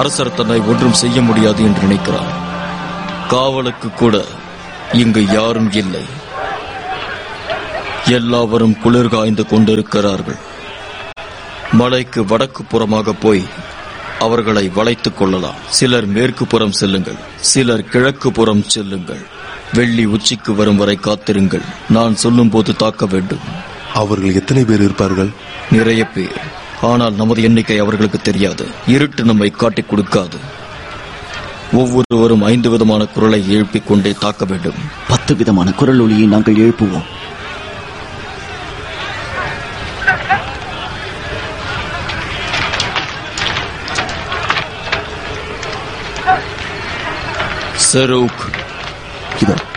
அரசர் தன்னை ஒன்றும் செய்ய முடியாது என்று நினைக்கிறார் காவலுக்கு கூட இங்கு யாரும் இல்லை எல்லாவரும் குளிர் காய்ந்து கொண்டிருக்கிறார்கள் மலைக்கு வடக்கு புறமாக போய் அவர்களை வளைத்துக் கொள்ளலாம் சிலர் மேற்கு புறம் செல்லுங்கள் சிலர் கிழக்கு புறம் செல்லுங்கள் வெள்ளி உச்சிக்கு வரும் வரை காத்திருங்கள் நான் சொல்லும்போது தாக்க வேண்டும் அவர்கள் எத்தனை பேர் இருப்பார்கள் நிறைய பேர் ஆனால் நமது எண்ணிக்கை அவர்களுக்கு தெரியாது இருட்டு நம்மை காட்டிக் கொடுக்காது ஒவ்வொருவரும் ஐந்து விதமான குரலை எழுப்பிக் கொண்டே தாக்க வேண்டும் பத்து விதமான குரல் ஒலியை நாங்கள் எழுப்புவோம் செரூக் இதோ